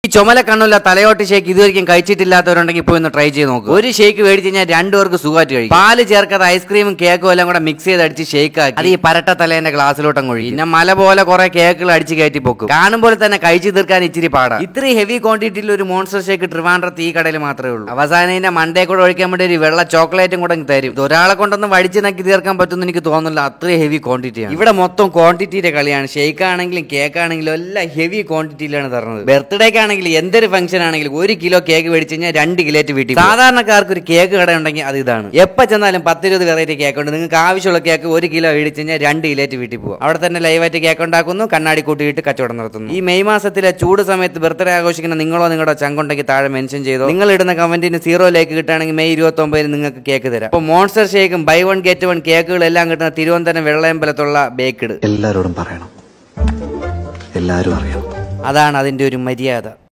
ഈ ചുമല കണ്ണുള്ള തലയോട്ട് ഷേക്ക് ഇതുവരെയും കഴിച്ചിട്ടില്ലാത്തവരുണ്ടെങ്കിൽ പോയി ഒന്ന് ട്രൈ ചെയ്ത് നോക്കുക ഒരു ഷേക്ക് മേടിച്ച് കഴിഞ്ഞാൽ രണ്ടുപേർക്ക് സുഖമായിട്ട് കഴിക്കും പാല് ചേർക്കാതെ ഐസ്ക്രീമും കേക്കും എല്ലാം കൂടെ മിക്സ് ചെയ്ത് അടിച്ച് ഷേക്ക് ആക്കി അത് ഈ പരട്ട തലേന്റെ ഗ്ലാസ്സിലോട്ട് അങ്ങ് ഒഴിക്കും പിന്നെ മല പോലെ കുറെ കേക്കുകൾ അടിച്ച് കയറ്റി പൊക്കും കാണുമ്പോൾ തന്നെ കഴിച്ചു തീർക്കാൻ ഇച്ചിരി പാടാ ഇത്രയും ഹെവി ക്വാണ്ടിറ്റിയിൽ ഒരു മോൺസ്റ്റർ ഷേക്ക് ട്രിവാൻഡ്രത്ത് ഈ കടയിൽ മാത്രമേ ഉള്ളൂ അവസാനം ഇതിന്റെ മണ്ടേ കൂടെ ഒഴിക്കാൻ വേണ്ടി ഒരു വെള്ള ചോക്ലേറ്റും കൂടെ അങ്ങ് തരും ഇത് ഒരാളെ കൊണ്ടൊന്നും വടിച്ച് നക്കി തീർക്കാൻ പറ്റുമെന്ന് എനിക്ക് തോന്നുന്നില്ല അത്രയും ഹെവി ക്വാണ്ടിറ്റിയാണ് ഇവിടെ മൊത്തം ക്വാണ്ടിറ്റിയുടെ കളിയാണ് ഷേക്ക് ആണെങ്കിലും കേക്ക് ആണെങ്കിലും എല്ലാം ഹെവി ക്വാണ്ടിറ്റിയിലാണ് തരുന്നത് ബർത്ത്ഡേക്ക് ആണെങ്കിൽ എന്തൊരു ഫംഗ്ഷൻ ആണെങ്കിലും ഒരു കിലോ കേക്ക് മേടിച്ച് കഴിഞ്ഞാൽ രണ്ട് കിലോറ്റ് വീട്ടിൽ പോകും. സാധാരണക്കാർക്ക് ഒരു കേക്ക് കട ഉണ്ടെങ്കിൽ അത് ഇതാണ് എപ്പോൾ ചെന്നാലും പത്തിരുപത് വെറൈറ്റി കേക്ക് ഉണ്ട് നിങ്ങൾക്ക് ആവശ്യമുള്ള കേക്ക് ഒരു കിലോ മേടിച്ച് കഴിഞ്ഞാൽ രണ്ട് കിലോറ്റ് വീട്ടിൽ പോകും അവിടെ തന്നെ ലൈവായിട്ട് കേക്ക് ഉണ്ടാക്കുന്നു കണ്ണാടി കൂട്ടിയിട്ട് കച്ചവടം നടത്തുന്നു ഈ മെയ് മാസത്തിലെ ചൂട് സമയത്ത് ബർത്ത്ഡേ ആഘോഷിക്കുന്ന നിങ്ങളോ നിങ്ങളുടെ ചങ്കുണ്ടെങ്കിൽ താഴെ മെൻഷൻ ചെയ്തോ നിങ്ങൾ ഇടുന്ന കമന്റിന് സീറോ ലേക്ക് കിട്ടുകയാണെങ്കിൽ മെയ് ഇരുപത്തി ഒമ്പതിന് നിങ്ങൾക്ക് കേക്ക് തരാം അപ്പോൾ മോൺസ്റ്റർ ഷേക്കും ബൈ വൺ ഗെറ്റ് വൺ കേക്കുകളെല്ലാം കിട്ടുന്ന തിരുവനന്തപുരം വെള്ളയമ്പലത്തുള്ള ബേക്ക്ഡ് എല്ലാരോടും പറയണം എല്ലാരും അറിയണം അതാണ് അതിന്റെ ഒരു മര്യാദ